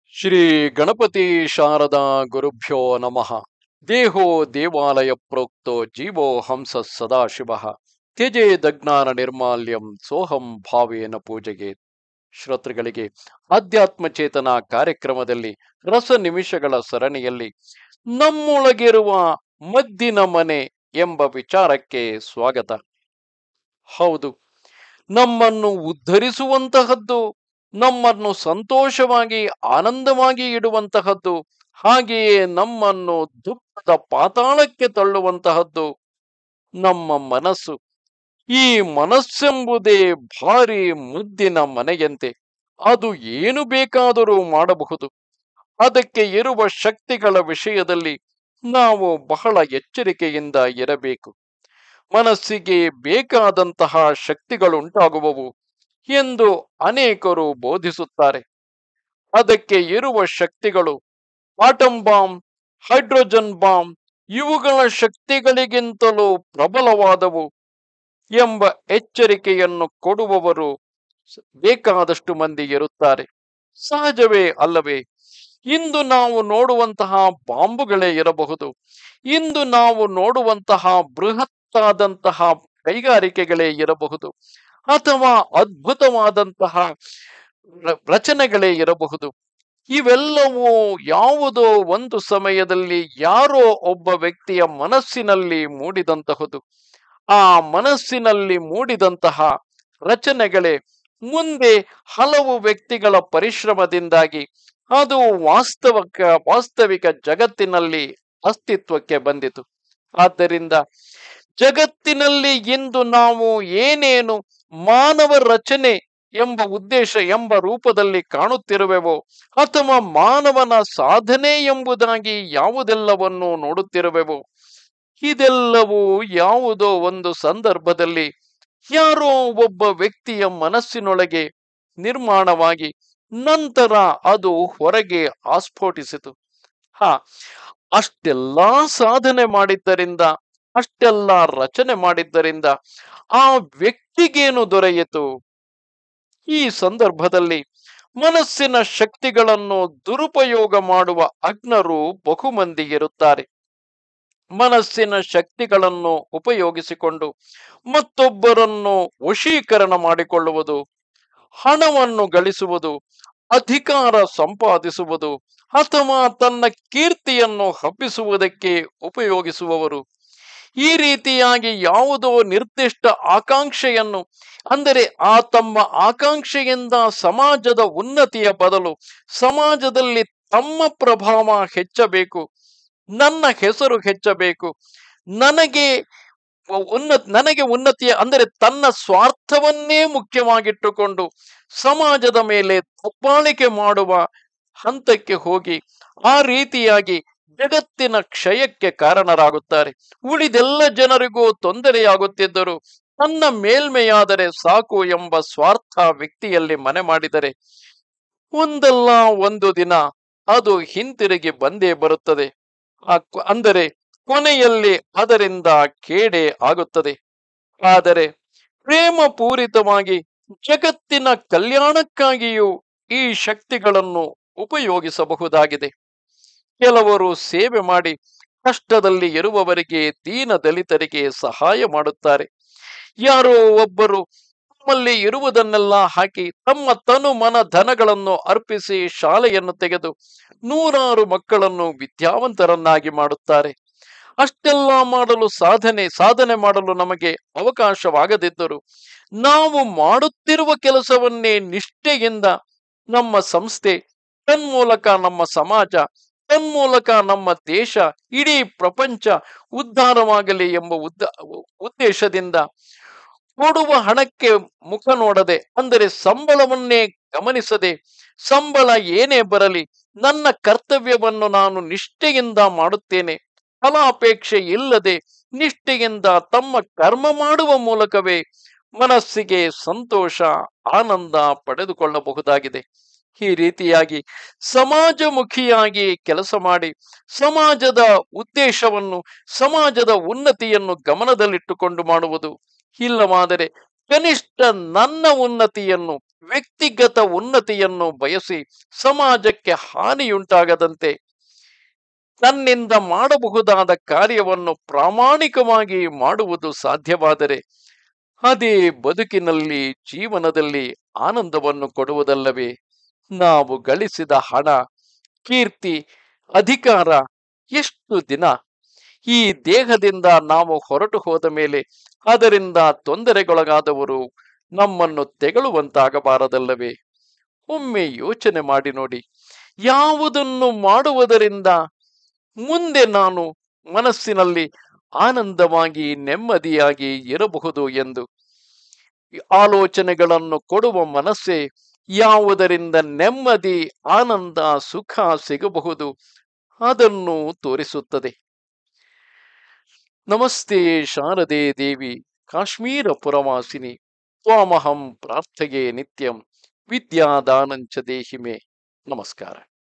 ಶ್ರೀ ಗಣಪತಿ ಶಾರದಾ ಗುರುಭ್ಯೋ ನಮಃ ದೇಹೋ ದೇವಾಲಯ ಪ್ರೋಕ್ತೋ ಜೀವೋ ಹಂಸ ಸದಾಶಿವ ತ್ಯಜೆ ದಜ್ಞಾನ ನಿರ್ಮಾಲ್ಯಂ ಸೋಹಂ ಭಾವೇನ ಪೂಜೆಗೆ ಶ್ರೋತೃಗಳಿಗೆ ಆಧ್ಯಾತ್ಮ ಚೇತನ ಕಾರ್ಯಕ್ರಮದಲ್ಲಿ ರಸ ನಿಮಿಷಗಳ ಸರಣಿಯಲ್ಲಿ ನಮ್ಮೊಳಗಿರುವ ಮದ್ದಿನ ಮನೆ ಎಂಬ ವಿಚಾರಕ್ಕೆ ಸ್ವಾಗತ ಹೌದು ನಮ್ಮನ್ನು ಉದ್ಧರಿಸುವಂತಹದ್ದು ನಮ್ಮನ್ನು ಸಂತೋಷವಾಗಿ ಆನಂದವಾಗಿ ಇಡುವಂತಹದ್ದು ಹಾಗೆಯೇ ನಮ್ಮನ್ನು ದುಃಖದ ಪಾತಾಳಕ್ಕೆ ತಳ್ಳುವಂತಹದ್ದು ನಮ್ಮ ಮನಸ್ಸು ಈ ಮನಸ್ಸೆಂಬುದೇ ಭಾರಿ ಮುದ್ದಿನ ಮನೆಯಂತೆ ಅದು ಏನು ಬೇಕಾದರೂ ಮಾಡಬಹುದು ಅದಕ್ಕೆ ಇರುವ ಶಕ್ತಿಗಳ ವಿಷಯದಲ್ಲಿ ನಾವು ಬಹಳ ಎಚ್ಚರಿಕೆಯಿಂದ ಇರಬೇಕು ಮನಸ್ಸಿಗೆ ಬೇಕಾದಂತಹ ಶಕ್ತಿಗಳುಂಟಾಗುವವು ಎಂದು ಅನೇಕರು ಬೋಧಿಸುತ್ತಾರೆ ಅದಕ್ಕೆ ಇರುವ ಶಕ್ತಿಗಳು ಆಟಮ್ ಬಾಂಬ್ ಹೈಡ್ರೋಜನ್ ಬಾಂಬ್ ಇವುಗಳ ಶಕ್ತಿಗಳಿಗಿಂತಲೂ ಪ್ರಬಲವಾದವು ಎಂಬ ಎಚ್ಚರಿಕೆಯನ್ನು ಕೊಡುವವರು ಬೇಕಾದಷ್ಟು ಮಂದಿ ಇರುತ್ತಾರೆ ಸಹಜವೇ ಅಲ್ಲವೇ ಇಂದು ನಾವು ನೋಡುವಂತಹ ಬಾಂಬುಗಳೇ ಇರಬಹುದು ಇಂದು ನಾವು ನೋಡುವಂತಹ ಬೃಹತ್ತಾದಂತಹ ಕೈಗಾರಿಕೆಗಳೇ ಇರಬಹುದು ಅಥವಾ ಅದ್ಭುತವಾದಂತಹ ರಚನೆಗಳೇ ಇರಬಹುದು ಇವೆಲ್ಲವೂ ಯಾವುದೋ ಒಂದು ಸಮಯದಲ್ಲಿ ಯಾರೋ ಒಬ್ಬ ವ್ಯಕ್ತಿಯ ಮನಸ್ಸಿನಲ್ಲಿ ಮೂಡಿದಂತಹುದು ಆ ಮನಸ್ಸಿನಲ್ಲಿ ಮೂಡಿದಂತಹ ರಚನೆಗಳೇ ಮುಂದೆ ಹಲವು ವ್ಯಕ್ತಿಗಳ ಪರಿಶ್ರಮದಿಂದಾಗಿ ಅದು ವಾಸ್ತವಕ ವಾಸ್ತವಿಕ ಜಗತ್ತಿನಲ್ಲಿ ಅಸ್ತಿತ್ವಕ್ಕೆ ಬಂದಿತು ಆದ್ದರಿಂದ ಜಗತ್ತಿನಲ್ಲಿ ಇಂದು ನಾವು ಏನೇನು ಮಾನವ ರಚನೆ ಎಂಬ ಉದ್ದೇಶ ಎಂಬ ರೂಪದಲ್ಲಿ ಕಾಣುತ್ತಿರುವೆವೋ ಅಥವಾ ಮಾನವನ ಸಾಧನೆ ಎಂಬುದಾಗಿ ಯಾವುದೆಲ್ಲವನ್ನು ನೋಡುತ್ತಿರುವೆವೋ ಇದೆಲ್ಲವೂ ಯಾವುದೋ ಒಂದು ಸಂದರ್ಭದಲ್ಲಿ ಯಾರೋ ಒಬ್ಬ ವ್ಯಕ್ತಿಯ ಮನಸ್ಸಿನೊಳಗೆ ನಿರ್ಮಾಣವಾಗಿ ನಂತರ ಅದು ಹೊರಗೆ ಆಸ್ಫೋಟಿಸಿತು ಹ ಅಷ್ಟೆಲ್ಲಾ ಸಾಧನೆ ಮಾಡಿದ್ದರಿಂದ ಅಷ್ಟೆಲ್ಲ ರಚನೆ ಮಾಡಿದ್ದರಿಂದ ಆ ವ್ಯಕ್ತಿಗೇನು ದೊರೆಯಿತು ಈ ಸಂದರ್ಭದಲ್ಲಿ ಮನಸ್ಸಿನ ಶಕ್ತಿಗಳನ್ನು ದುರುಪಯೋಗ ಮಾಡುವ ಅಗ್ನರು ಬಹುಮಂದಿ ಇರುತ್ತಾರೆ ಮನಸ್ಸಿನ ಶಕ್ತಿಗಳನ್ನು ಉಪಯೋಗಿಸಿಕೊಂಡು ಮತ್ತೊಬ್ಬರನ್ನು ವಶೀಕರಣ ಮಾಡಿಕೊಳ್ಳುವುದು ಹಣವನ್ನು ಗಳಿಸುವುದು ಅಧಿಕಾರ ಸಂಪಾದಿಸುವುದು ಅಥವಾ ತನ್ನ ಕೀರ್ತಿಯನ್ನು ಹಬ್ಬಿಸುವುದಕ್ಕೆ ಉಪಯೋಗಿಸುವವರು ಈ ರೀತಿಯಾಗಿ ಯಾವುದೋ ನಿರ್ದಿಷ್ಟ ಆಕಾಂಕ್ಷೆಯನ್ನು ಅಂದರೆ ಆ ತಮ್ಮ ಆಕಾಂಕ್ಷೆಯಿಂದ ಸಮಾಜದ ಉನ್ನತಿಯ ಬದಲು ಸಮಾಜದಲ್ಲಿ ತಮ್ಮ ಪ್ರಭಾವ ಹೆಚ್ಚಬೇಕು ನನ್ನ ಹೆಸರು ಹೆಚ್ಚಬೇಕು ನನಗೆ ಉನ್ನತ ನನಗೆ ಉನ್ನತಿಯ ಅಂದರೆ ತನ್ನ ಸ್ವಾರ್ಥವನ್ನೇ ಮುಖ್ಯವಾಗಿಟ್ಟುಕೊಂಡು ಸಮಾಜದ ಮೇಲೆ ದಬ್ಬಾಳಿಕೆ ಮಾಡುವ ಹಂತಕ್ಕೆ ಹೋಗಿ ಆ ರೀತಿಯಾಗಿ ಜಗತ್ತಿನ ಕ್ಷಯಕ್ಕೆ ಕಾರಣರಾಗುತ್ತಾರೆ ಉಳಿದೆಲ್ಲ ಜನರಿಗೂ ತೊಂದರೆಯಾಗುತ್ತಿದ್ದರು ತನ್ನ ಮೇಲ್ಮೆಯಾದರೆ ಸಾಕು ಎಂಬ ಸ್ವಾರ್ಥ ವ್ಯಕ್ತಿಯಲ್ಲಿ ಮನೆ ಮಾಡಿದರೆ ಒಂದಲ್ಲ ಒಂದು ದಿನ ಅದು ಹಿಂತಿರುಗಿ ಬಂದೇ ಬರುತ್ತದೆ ಅಂದರೆ ಕೊನೆಯಲ್ಲಿ ಅದರಿಂದ ಕೇಡೆ ಆಗುತ್ತದೆ ಆದರೆ ಪ್ರೇಮ ಪೂರಿತವಾಗಿ ಜಗತ್ತಿನ ಕಲ್ಯಾಣಕ್ಕಾಗಿಯೂ ಈ ಶಕ್ತಿಗಳನ್ನು ಉಪಯೋಗಿಸಬಹುದಾಗಿದೆ ಕೆಲವರು ಸೇವೆ ಮಾಡಿ ಕಷ್ಟದಲ್ಲಿ ಇರುವವರಿಗೆ ದೀನ ದಲಿತರಿಗೆ ಸಹಾಯ ಮಾಡುತ್ತಾರೆ ಯಾರೋ ಒಬ್ಬರು ತಮ್ಮಲ್ಲಿ ಇರುವುದನ್ನೆಲ್ಲ ಹಾಕಿ ತಮ್ಮ ತನು ಮನ ಧನಗಳನ್ನು ಅರ್ಪಿಸಿ ಶಾಲೆಯನ್ನು ತೆಗೆದು ನೂರಾರು ಮಕ್ಕಳನ್ನು ವಿದ್ಯಾವಂತರನ್ನಾಗಿ ಮಾಡುತ್ತಾರೆ ಅಷ್ಟೆಲ್ಲ ಮಾಡಲು ಸಾಧನೆ ಸಾಧನೆ ಮಾಡಲು ನಮಗೆ ಅವಕಾಶವಾಗದಿದ್ದರು ನಾವು ಮಾಡುತ್ತಿರುವ ಕೆಲಸವನ್ನೇ ನಿಷ್ಠೆಯಿಂದ ನಮ್ಮ ಸಂಸ್ಥೆ ತನ್ಮೂಲಕ ನಮ್ಮ ಸಮಾಜ ತನ್ಮೂಲಕ ನಮ್ಮ ದೇಶ ಇಡೀ ಪ್ರಪಂಚ ಉದ್ಧಾರವಾಗಲಿ ಎಂಬ ಉದ್ದ ಉದ್ದೇಶದಿಂದ ಕೊಡುವ ಹಣಕ್ಕೆ ಮುಖ ನೋಡದೆ ಅಂದರೆ ಸಂಬಳವನ್ನೇ ಗಮನಿಸದೆ ಸಂಬಳ ಏನೇ ಬರಲಿ ನನ್ನ ಕರ್ತವ್ಯವನ್ನು ನಾನು ನಿಷ್ಠೆಯಿಂದ ಮಾಡುತ್ತೇನೆ ಫಲಾಪೇಕ್ಷೆ ಇಲ್ಲದೆ ನಿಷ್ಠೆಯಿಂದ ತಮ್ಮ ಕರ್ಮ ಮಾಡುವ ಮೂಲಕವೇ ಮನಸ್ಸಿಗೆ ಸಂತೋಷ ಆನಂದ ಪಡೆದುಕೊಳ್ಳಬಹುದಾಗಿದೆ ಈ ರೀತಿಯಾಗಿ ಸಮಾಜಮುಖಿಯಾಗಿ ಕೆಲಸ ಮಾಡಿ ಸಮಾಜದ ಉದ್ದೇಶವನ್ನು ಸಮಾಜದ ಉನ್ನತಿಯನ್ನು ಗಮನದಲ್ಲಿಟ್ಟುಕೊಂಡು ಮಾಡುವುದು ಇಲ್ಲವಾದರೆ ಕನಿಷ್ಠ ನನ್ನ ಉನ್ನತಿಯನ್ನು ವ್ಯಕ್ತಿಗತ ಉನ್ನತಿಯನ್ನು ಬಯಸಿ ಸಮಾಜಕ್ಕೆ ಹಾನಿಯುಂಟಾಗದಂತೆ ತನ್ನಿಂದ ಮಾಡಬಹುದಾದ ಕಾರ್ಯವನ್ನು ಪ್ರಾಮಾಣಿಕವಾಗಿ ಮಾಡುವುದು ಸಾಧ್ಯವಾದರೆ ಅದೇ ಬದುಕಿನಲ್ಲಿ ಜೀವನದಲ್ಲಿ ಆನಂದವನ್ನು ಕೊಡುವುದಲ್ಲವೇ ನಾವು ಗಳಿಸಿದ ಹಣ ಕೀರ್ತಿ ಅಧಿಕಾರ ಎಷ್ಟು ದಿನ ಈ ದೇಹದಿಂದ ನಾವು ಹೊರಟು ಹೋದ ಮೇಲೆ ಅದರಿಂದ ತೊಂದರೆಗೊಳಗಾದವರು ನಮ್ಮನ್ನು ತೆಗಳುವಂತಾಗಬಾರದಲ್ಲವೇ ಒಮ್ಮೆ ಯೋಚನೆ ಮಾಡಿ ನೋಡಿ ಯಾವುದನ್ನು ಮಾಡುವುದರಿಂದ ಮುಂದೆ ನಾನು ಮನಸ್ಸಿನಲ್ಲಿ ಆನಂದವಾಗಿ ನೆಮ್ಮದಿಯಾಗಿ ಇರಬಹುದು ಎಂದು ಆಲೋಚನೆಗಳನ್ನು ಕೊಡುವ ಮನಸ್ಸೇ ಯಾವುದರಿಂದ ನೆಮ್ಮದಿ ಆನಂದ ಸುಖ ಸಿಗಬಹುದು ಅದನ್ನು ತೋರಿಸುತ್ತದೆ ನಮಸ್ತೆ ಶಾರದೆ ದೇವಿ ಕಾಶ್ಮೀರ ಪುರವಾಸಿನಿ ತ್ವಾಮಹಂ ಪ್ರಾರ್ಥೆಗೆ ನಿತ್ಯಂ ವಿದ್ಯಾದಾನಂಚ ದೇಹಿಮೆ ನಮಸ್ಕಾರ